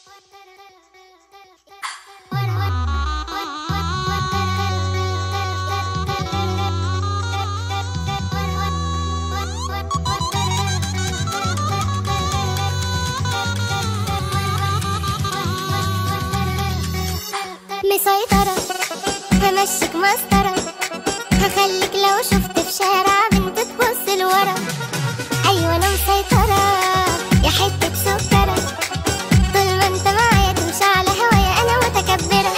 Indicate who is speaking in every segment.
Speaker 1: مسيطرة همشيك مسطرة هخليك لو شفت في شارع بنت تبص لورا أيوة أنا مسيطرة يا حتة سكرة طول ما انت معايا تمشي على هوايا أنا متكبرة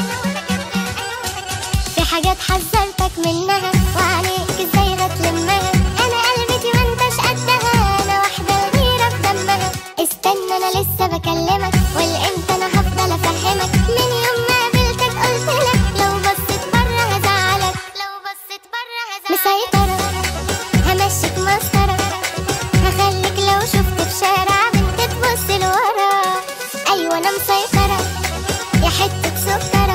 Speaker 1: في حاجات حذرتك منها وعليك ازاي هتلمها أنا قلبتي ما انتش قدها أنا واحدة الغيرة في دمها استنى أنا لسه بكلمك والامتى أنا هفضل أفهمك من يوم ما قابلتك قلتلك لو بصيت بره هزعلك لو بصيت بره هزعلك مسيطرة همشيك مسطرة هخليك لو شفت في شارع بنت تبص لورا أيوة أنا مسيطرة يا حتة سكر